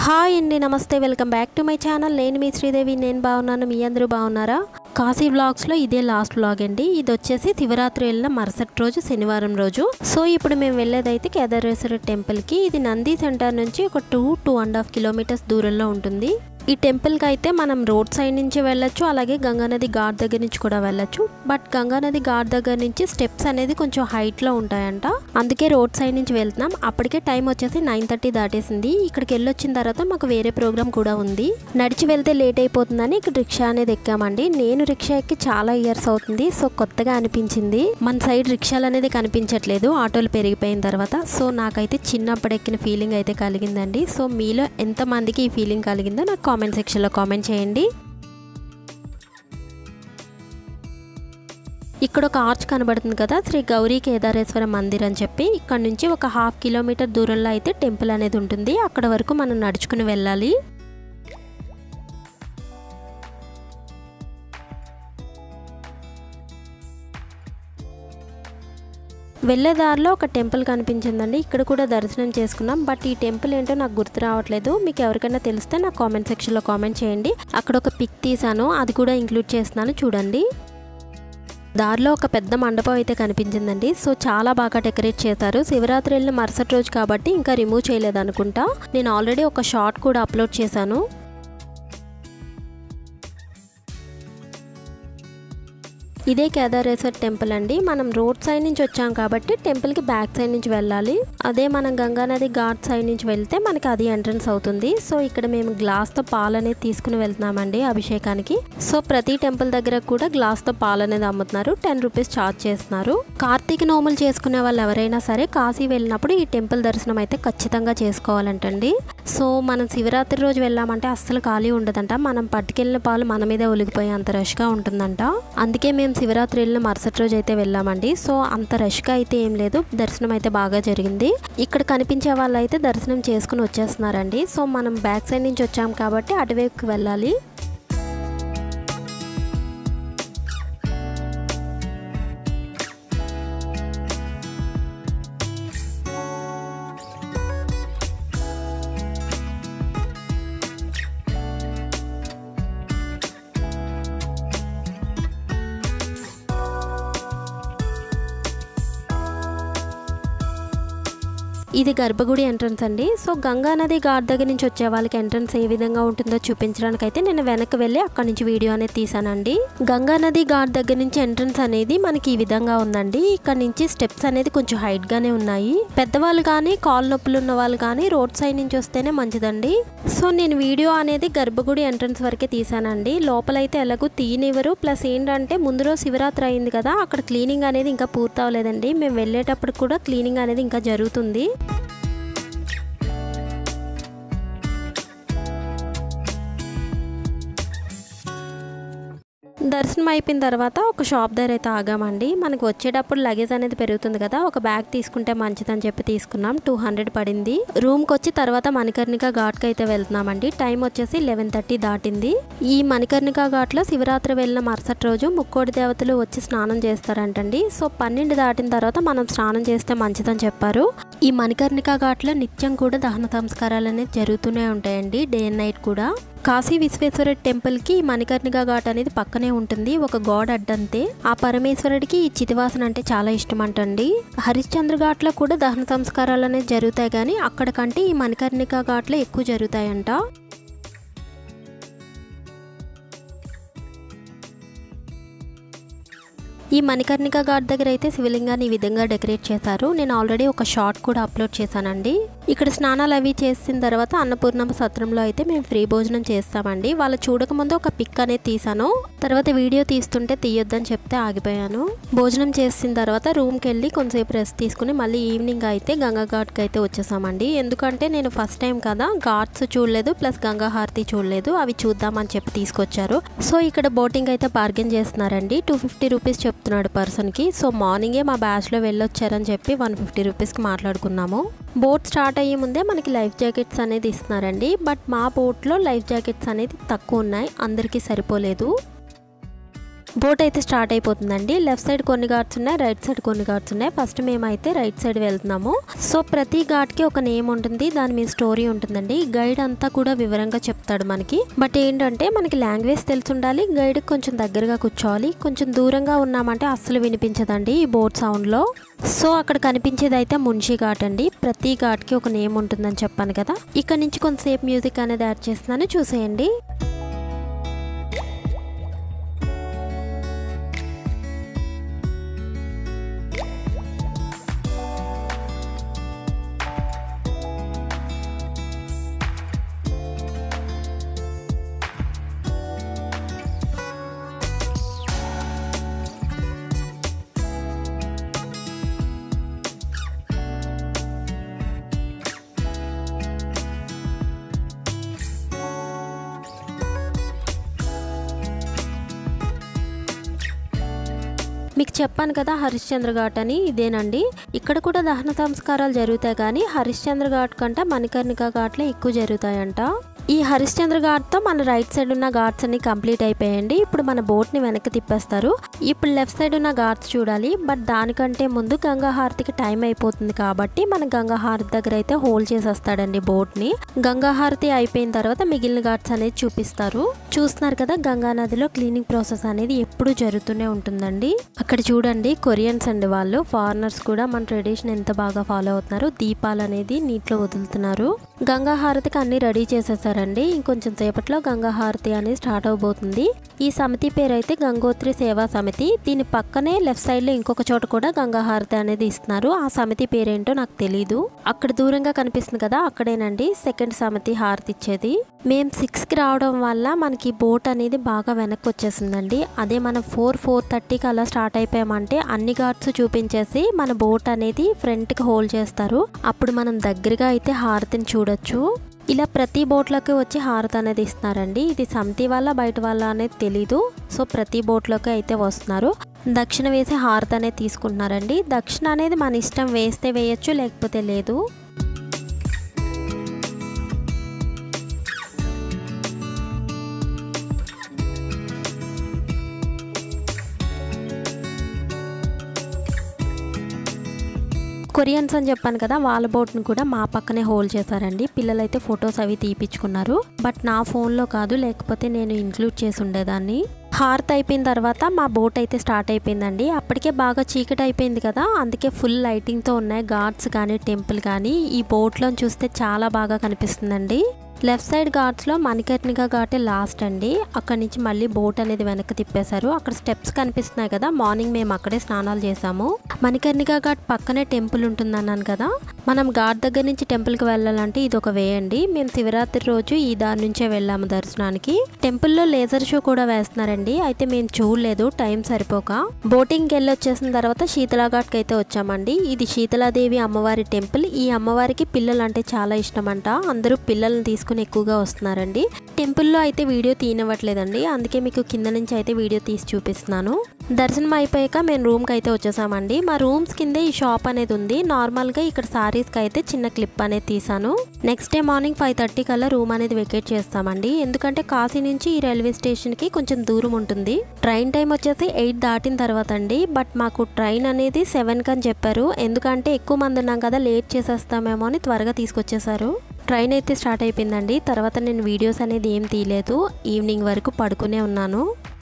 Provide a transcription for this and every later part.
hi అండి నమస్తే welcome back to my channel నేను మీ శ్రీదేవి నేను బాగున్నాను మీ అందరూ బాగున్నారా కాశీ వ్లాగ్స్లో ఇదే లాస్ట్ వ్లాగ్ అండి ఇది వచ్చేసి శివరాత్రి వెళ్ళిన మరుసటి రోజు శనివారం రోజు సో ఇప్పుడు మేము వెళ్ళేదైతే కేదారేశ్వర టెంపుల్కి ఇది నంది సెంటర్ నుంచి ఒక two two and half kilometres దూరంలో ఉంటుంది ఈ టెంపుల్కి అయితే మనం రోడ్ సైడ్ నుంచి వెళ్ళొచ్చు అలాగే గంగానది ఘాట్ దగ్గర నుంచి కూడా వెళ్ళొచ్చు బట్ గంగానది ఘాట్ దగ్గర నుంచి స్టెప్స్ అనేది కొంచెం హైట్లో ఉంటాయంట అందుకే రోడ్ సైడ్ నుంచి వెళ్తున్నాం అప్పటికే టైం వచ్చేసి నైన్ థర్టీ దాటేసింది ఇక్కడికి వెళ్ళొచ్చిన తర్వాత మాకు వేరే ప్రోగ్రామ్ కూడా ఉంది నడిచి వెళ్తే లేట్ అయిపోతుందని ఇక్కడ రిక్షా అనేది ఎక్కామండి నేను రిక్షా ఎక్కి చాలా ఇయర్స్ అవుతుంది సో కొత్తగా అనిపించింది మన సైడ్ రిక్షాలు అనేది కనిపించట్లేదు ఆటోలు పెరిగిపోయిన తర్వాత సో నాకైతే చిన్నప్పుడు ఎక్కిన ఫీలింగ్ అయితే కలిగిందండి సో మీలో ఎంతమందికి ఈ ఫీలింగ్ కలిగిందో నాకు కామెంట్ సెక్షన్లో కామెంట్ చేయండి ఇక్కడ ఒక ఆర్చ్ కనబడుతుంది కదా శ్రీ గౌరీ కేదారేశ్వర మందిర్ అని చెప్పి ఇక్కడ నుంచి ఒక హాఫ్ కిలోమీటర్ దూరంలో అయితే టెంపుల్ అనేది ఉంటుంది అక్కడ వరకు మనం నడుచుకుని వెళ్ళాలి వెళ్ళే దారిలో ఒక టెంపుల్ కనిపించిందండి ఇక్కడ కూడా దర్శనం చేసుకున్నాం బట్ ఈ టెంపుల్ ఏంటో నాకు గుర్తు రావట్లేదు మీకు ఎవరికైనా తెలిస్తే నాకు కామెంట్ సెక్షన్లో కామెంట్ చేయండి అక్కడ ఒక పిక్ తీసాను అది కూడా ఇంక్లూడ్ చేస్తున్నాను చూడండి దారిలో ఒక పెద్ద మండపం అయితే కనిపించిందండి సో చాలా బాగా డెకరేట్ చేశారు శివరాత్రి వెళ్ళిన మరుసటి రోజు కాబట్టి ఇంకా రిమూవ్ చేయలేదు అనుకుంటా నేను ఆల్రెడీ ఒక షార్ట్ కూడా అప్లోడ్ చేశాను ఇదే కేదారేశ్వర్ టెంపుల్ అండి మనం రోడ్ సైడ్ నుంచి వచ్చాం కాబట్టి టెంపుల్కి బ్యాక్ సైడ్ నుంచి వెళ్ళాలి అదే మనం గంగానది ఘాట్ సైడ్ నుంచి వెళ్తే మనకి అది ఎంట్రన్స్ అవుతుంది సో ఇక్కడ మేము గ్లాస్తో పాలు అనేది తీసుకుని వెళ్తున్నామండి అభిషేకానికి సో ప్రతి టెంపుల్ దగ్గర కూడా గ్లాస్తో పాలు అనేది అమ్ముతున్నారు టెన్ రూపీస్ ఛార్జ్ చేస్తున్నారు కార్తీక నోములు చేసుకునే వాళ్ళు ఎవరైనా సరే కాశీ వెళ్ళినప్పుడు ఈ టెంపుల్ దర్శనం అయితే ఖచ్చితంగా చేసుకోవాలంటండి సో మనం శివరాత్రి రోజు వెళ్ళామంటే అస్సలు ఖాళీ ఉండదంట మనం పట్టుకెళ్ళిన పాలు మన మీదే ఒలిగిపోయే అంత రష్గా ఉంటుందంట అందుకే మేము శివరాత్రి వెళ్ళిన మరుసటి రోజు అయితే వెళ్ళామండి సో అంత రష్గా అయితే ఏం లేదు దర్శనం అయితే బాగా జరిగింది ఇక్కడ కనిపించే వాళ్ళు అయితే దర్శనం చేసుకుని వచ్చేస్తున్నారండి సో మనం బ్యాక్ సైడ్ నుంచి వచ్చాం కాబట్టి అటువైపుకి వెళ్ళాలి ఇది గర్భగుడి ఎంట్రన్స్ అండి సో గంగా నది ఘాట్ దగ్గర నుంచి వచ్చే వాళ్ళకి ఎంట్రన్స్ ఏ విధంగా ఉంటుందో చూపించడానికి అయితే నేను వెనక్కి వెళ్ళి అక్కడ నుంచి వీడియో అనేది తీసానండి గంగా నది ఘాట్ దగ్గర నుంచి ఎంట్రన్స్ అనేది మనకి ఈ విధంగా ఉందండి ఇక్కడ నుంచి స్టెప్స్ అనేది కొంచెం హైట్ గానే ఉన్నాయి పెద్దవాళ్ళు కానీ కాలు నొప్పులు ఉన్న వాళ్ళు కానీ రోడ్ సైడ్ నుంచి వస్తేనే మంచిదండి సో నేను వీడియో అనేది గర్భగుడి ఎంట్రన్స్ వరకే తీసానండి లోపలైతే ఎలాగో తీయనివ్వరు ప్లస్ ఏంటంటే ముందు రోజు శివరాత్రి అయింది కదా అక్కడ క్లీనింగ్ అనేది ఇంకా పూర్తి అవ్వలేదండి మేము వెళ్ళేటప్పుడు కూడా క్లీనింగ్ అనేది ఇంకా జరుగుతుంది దర్శనం అయిపోయిన తర్వాత ఒక షాప్ దగ్గర అయితే ఆగామండి మనకి వచ్చేటప్పుడు లగేజ్ అనేది పెరుగుతుంది కదా ఒక బ్యాగ్ తీసుకుంటే మంచిదని చెప్పి తీసుకున్నాం టూ హండ్రెడ్ పడింది రూమ్కి వచ్చి తర్వాత మణికర్ణిక ఘాట్కి అయితే వెళ్తున్నామండి టైం వచ్చేసి లెవెన్ థర్టీ దాటింది ఈ మణికర్ణిక ఘాట్లో శివరాత్రి వెళ్ళిన మరుసటి రోజు ముక్కోడి దేవతలు వచ్చి స్నానం చేస్తారంటండి సో పన్నెండు దాటిన తర్వాత మనం స్నానం చేస్తే మంచిదని చెప్పారు ఈ మణికర్ణిక ఘాట్లో నిత్యం కూడా దహన సంస్కారాలు అనేది జరుగుతూనే ఉంటాయండి డే అండ్ నైట్ కూడా కాశీ విశ్వేశ్వర టెంపుల్ కి మణికర్ణిక ఘాట్ అనేది పక్కనే ఉంటుంది ఒక గోడ అడ్డంతే ఆ పరమేశ్వరుడికి ఈ చితివాసన అంటే చాలా ఇష్టం అంటండి హరిశ్చంద్ర ఘాట్ లో కూడా దహన సంస్కారాలు అనేది జరుగుతాయి కానీ అక్కడ కంటే ఈ మణికర్ణిక ఘాట్ లో ఎక్కువ జరుగుతాయంట ఈ మణికర్ణిక ఘాట్ దగ్గర అయితే శివలింగాన్ని ఈ విధంగా డెకరేట్ చేశారు నేను ఆల్రెడీ ఒక షార్ట్ కూడా అప్లోడ్ చేశానండి ఇక్కడ స్నానాలు అవి చేసిన తర్వాత అన్నపూర్ణమ సత్రంలో అయితే మేము ఫ్రీ భోజనం చేస్తామండి వాళ్ళు చూడకముందు ఒక పిక్ అనేది తీసాను తర్వాత వీడియో తీస్తుంటే తీయొద్దని చెప్తే ఆగిపోయాను భోజనం చేసిన తర్వాత రూమ్కి వెళ్ళి కొంతసేపు రెస్ట్ తీసుకుని మళ్ళీ ఈవినింగ్ అయితే గంగా ఘాట్కి అయితే వచ్చేసామండి ఎందుకంటే నేను ఫస్ట్ టైం కదా ఘాట్స్ చూడలేదు ప్లస్ గంగా హారతి చూడలేదు అవి చూద్దామని చెప్పి తీసుకొచ్చారు సో ఇక్కడ బోటింగ్ అయితే బార్గెన్ చేస్తున్నారండి టూ ఫిఫ్టీ రూపీస్ చెప్తున్నాడు పర్సన్కి సో మార్నింగే మా బ్యాచ్లో వెళ్ళొచ్చారని చెప్పి వన్ ఫిఫ్టీ రూపీస్కి మాట్లాడుకున్నాము బోట్ స్టార్ట్ అయ్యే ముందే మనకి లైఫ్ జాకెట్స్ అనేది ఇస్తున్నారండి బట్ మా బోట్లో లైఫ్ జాకెట్స్ అనేది తక్కువ ఉన్నాయి అందరికీ సరిపోలేదు బోట్ అయితే స్టార్ట్ అయిపోతుందండి లెఫ్ట్ సైడ్ కొన్ని ఘాట్స్ ఉన్నాయి రైట్ సైడ్ కొన్ని ఘాట్స్ ఉన్నాయి ఫస్ట్ మేమైతే రైట్ సైడ్ వెళ్తున్నాము సో ప్రతి ఘాట్కి ఒక నేమ్ ఉంటుంది దాని మీద స్టోరీ ఉంటుందండి గైడ్ అంతా కూడా వివరంగా చెప్తాడు మనకి బట్ ఏంటంటే మనకి లాంగ్వేజ్ తెలిసి ఉండాలి గైడ్ కొంచెం దగ్గరగా కూర్చోవాలి కొంచెం దూరంగా ఉన్నామంటే అస్సలు వినిపించదండి ఈ బోట్ సౌండ్లో సో అక్కడ కనిపించేది అయితే మున్షి ఘాట్ అండి ప్రతి ఘాట్కి ఒక నేమ్ ఉంటుందని చెప్పాను కదా ఇక్కడ నుంచి కొంతసేపు మ్యూజిక్ అనేది యాడ్ చేస్తున్నాను చూసేయండి మీకు చెప్పాను కదా హరిశ్చంద్ర ఘాట్ అని ఇదేనండి ఇక్కడ కూడా దహన సంస్కారాలు జరుగుతాయి కానీ హరిశ్చంద్ర ఘాట్ కంటే మణికర్ణిక ఘాట్లే ఎక్కువ జరుగుతాయంట ఈ హరిశ్చంద్ర ఘాట్తో మన రైట్ సైడ్ ఉన్న ఘాట్స్ అన్ని కంప్లీట్ అయిపోయాయండి ఇప్పుడు మన బోట్ని వెనక్కి తిప్పేస్తారు ఇప్పుడు లెఫ్ట్ సైడ్ ఉన్న ఘాట్స్ చూడాలి బట్ దానికంటే ముందు గంగా హారతికి టైం అయిపోతుంది కాబట్టి మన గంగా హారతి దగ్గర అయితే హోల్డ్ చేసేస్తాడండి బోట్ని గంగా హారతి అయిపోయిన తర్వాత మిగిలిన ఘాట్స్ అనేది చూపిస్తారు చూస్తున్నారు కదా గంగా నదిలో క్లీనింగ్ ప్రాసెస్ అనేది ఎప్పుడు జరుగుతూనే ఉంటుందండి అక్కడ చూడండి కొరియన్స్ అండి వాళ్ళు ఫారినర్స్ కూడా మన ట్రెడిషన్ ఎంత బాగా ఫాలో అవుతున్నారు దీపాలు అనేది నీటిలో వదులుతున్నారు గంగా హారతికి అన్ని రెడీ చేసేసారండి ఇంకొంచెం సేపట్లో గంగా హారతి అనేది స్టార్ట్ అవబోతుంది ఈ సమితి పేరు అయితే గంగోత్రి సేవా సమితి దీని పక్కనే లెఫ్ట్ సైడ్ లో ఇంకొక చోట కూడా గంగా హారతి అనేది ఇస్తున్నారు ఆ సమితి పేరేంటో నాకు తెలీదు అక్కడ దూరంగా కనిపిస్తుంది కదా అక్కడేనండి సెకండ్ సమితి హారతి ఇచ్చేది మేము సిక్స్ కి రావడం వల్ల మనకి బోట్ అనేది బాగా వెనక్కి వచ్చేసిందండి అదే మనం ఫోర్ ఫోర్ థర్టీకి అలా స్టార్ట్ అయిపోయామంటే అన్ని గార్డ్స్ చూపించేసి మన బోట్ అనేది ఫ్రంట్ కి హోల్డ్ చేస్తారు అప్పుడు మనం దగ్గరగా అయితే హారతిని చూడొచ్చు ఇలా ప్రతి బోట్లోకి వచ్చి హారతి అనేది ఇస్తున్నారండి ఇది సమితి వాళ్ళ బయట వాళ్ళ అనేది తెలీదు సో ప్రతి బోట్లోకి అయితే వస్తున్నారు దక్షిణ వేసి హారతి అనేది తీసుకుంటున్నారండి దక్షిణ అనేది మన ఇష్టం వేస్తే వేయచ్చు లేకపోతే లేదు కొరియన్స్ అని చెప్పాను కదా వాళ్ళ బోట్ని కూడా మా పక్కనే హోల్డ్ చేశారండి పిల్లలైతే ఫొటోస్ అవి తీపిచ్చుకున్నారు బట్ నా ఫోన్లో కాదు లేకపోతే నేను ఇంక్లూడ్ చేసి ఉండేదాన్ని హార్త్ అయిపోయిన తర్వాత మా బోట్ అయితే స్టార్ట్ అయిపోయిందండి అప్పటికే బాగా చీకటి అయిపోయింది కదా అందుకే ఫుల్ లైటింగ్తో ఉన్నాయి గార్డ్స్ కానీ టెంపుల్ కానీ ఈ బోట్లో చూస్తే చాలా బాగా కనిపిస్తుందండి లెఫ్ట్ సైడ్ ఘాట్స్లో మణికర్ణిక ఘాటే లాస్ట్ అండి అక్కడి నుంచి మళ్ళీ బోట్ అనేది వెనక్కి తిప్పేశారు అక్కడ స్టెప్స్ కనిపిస్తున్నాయి కదా మార్నింగ్ మేము అక్కడే స్నానాలు చేసాము మణికర్ణిక ఘాట్ పక్కనే టెంపుల్ ఉంటుంది అన్నాను కదా మనం ఘాట్ దగ్గర నుంచి టెంపుల్కి వెళ్ళాలంటే ఇది ఒక వే అండి మేము శివరాత్రి రోజు ఈ దారి నుంచే వెళ్ళాము దర్శనానికి టెంపుల్లో లేజర్ షో కూడా వేస్తున్నారండి అయితే మేము చూడలేదు టైం సరిపోక బోటింగ్కి వెళ్ళి వచ్చేసిన తర్వాత శీతలాఘాట్కి అయితే వచ్చామండి ఇది శీతలాదేవి అమ్మవారి టెంపుల్ ఈ అమ్మవారికి పిల్లలు అంటే చాలా ఇష్టమంట అందరూ పిల్లల్ని తీసుకుని ఎక్కువగా వస్తున్నారండి టెంపుల్లో అయితే వీడియో తీయనివ్వట్లేదండి అందుకే మీకు కింద నుంచి అయితే వీడియో తీసి చూపిస్తున్నాను దర్శనం అయిపోయాక మేము రూమ్కి అయితే వచ్చేసామండి మా రూమ్స్ కిందే ఈ షాప్ అనేది ఉంది నార్మల్గా ఇక్కడ సారీస్కి అయితే చిన్న క్లిప్ అనేది తీసాను next day morning five thirty కల్లా రూమ్ అనేది వెకేట్ చేస్తామండి ఎందుకంటే కాశీ నుంచి ఈ రైల్వే స్టేషన్కి కొంచెం దూరం ఉంటుంది ట్రైన్ టైం వచ్చేసి ఎయిట్ దాటిన తర్వాత అండి బట్ మాకు ట్రైన్ అనేది సెవెన్కి అని చెప్పారు ఎందుకంటే ఎక్కువ మంది ఉన్నాం కదా లేట్ చేసేస్తామేమో అని త్వరగా తీసుకొచ్చేసారు ట్రైన్ అయితే స్టార్ట్ అయిపోయిందండి తర్వాత నేను వీడియోస్ అనేది ఏం తీయలేదు ఈవినింగ్ వరకు పడుకునే ఉన్నాను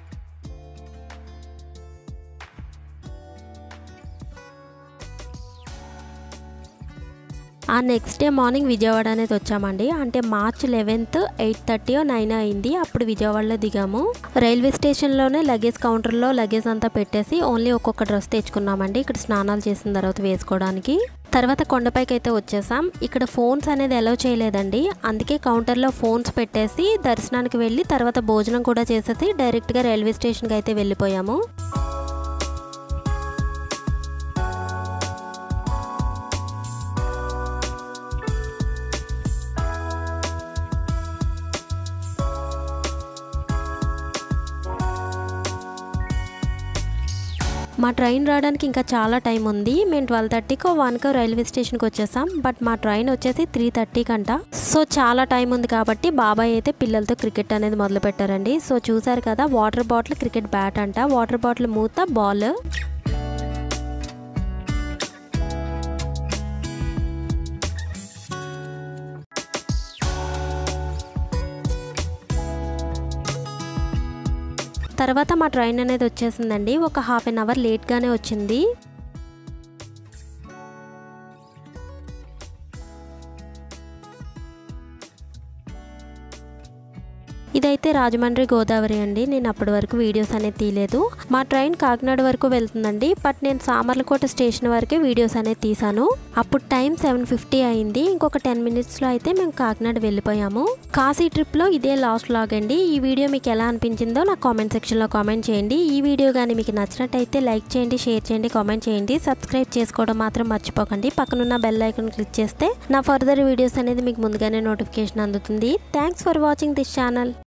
ఆ నెక్స్ట్ డే మార్నింగ్ విజయవాడ అనేది వచ్చామండి అంటే March eleventh eight thirty nine అయింది అప్పుడు విజయవాడలో దిగాము రైల్వే స్టేషన్లోనే లగేజ్ కౌంటర్లో లగేజ్ అంతా పెట్టేసి ఓన్లీ ఒక్కొక్క డ్రెస్ తెచ్చుకున్నామండి ఇక్కడ స్నానాలు చేసిన తర్వాత వేసుకోవడానికి తర్వాత కొండపైకి అయితే వచ్చేసాం ఇక్కడ ఫోన్స్ అనేది అలౌ చేయలేదండి అందుకే కౌంటర్లో ఫోన్స్ పెట్టేసి దర్శనానికి వెళ్ళి తర్వాత భోజనం కూడా చేసేసి డైరెక్ట్గా రైల్వే స్టేషన్కి అయితే వెళ్ళిపోయాము మా ట్రైన్ రావడానికి ఇంకా చాలా టైం ఉంది మేము ట్వెల్వ్ థర్టీకో వన్కో రైల్వే స్టేషన్కి వచ్చేసాం బట్ మా ట్రైన్ వచ్చేసి త్రీ థర్టీకి అంట సో చాలా టైం ఉంది కాబట్టి బాబాయ్ అయితే పిల్లలతో క్రికెట్ అనేది మొదలు పెట్టారండి సో చూసారు కదా వాటర్ బాటిల్ క్రికెట్ బ్యాట్ అంట వాటర్ బాటిల్ మూత బాల్ తర్వాత మా ట్రైన్ అనేది వచ్చేసిందండి ఒక హాఫ్ అన్ అవర్ లేట్గానే వచ్చింది ఇదైతే రాజమండ్రి గోదావరి అండి నేను అప్పటి వరకు వీడియోస్ అనేది తీయలేదు మా ట్రైన్ కాకినాడ వరకు వెళ్తుందండి బట్ నేను సామర్లకోట స్టేషన్ వరకే వీడియోస్ అనేది తీసాను అప్పుడు టైం సెవెన్ ఫిఫ్టీ అయింది ఇంకొక టెన్ మినిట్స్లో అయితే మేము కాకినాడ వెళ్ళిపోయాము కాశీ ట్రిప్లో ఇదే లాస్ట్ లాగ్ అండి ఈ వీడియో మీకు ఎలా అనిపించిందో నాకు కామెంట్ సెక్షన్లో కామెంట్ చేయండి ఈ వీడియో కానీ మీకు నచ్చినట్టయితే లైక్ చేయండి షేర్ చేయండి కామెంట్ చేయండి సబ్స్క్రైబ్ చేసుకోవడం మాత్రం మర్చిపోకండి పక్కనున్న బెల్ ఐకాన్ క్లిక్ చేస్తే నా ఫర్దర్ వీడియోస్ అనేది మీకు ముందుగానే నోటిఫికేషన్ అందుతుంది thanks for watching this channel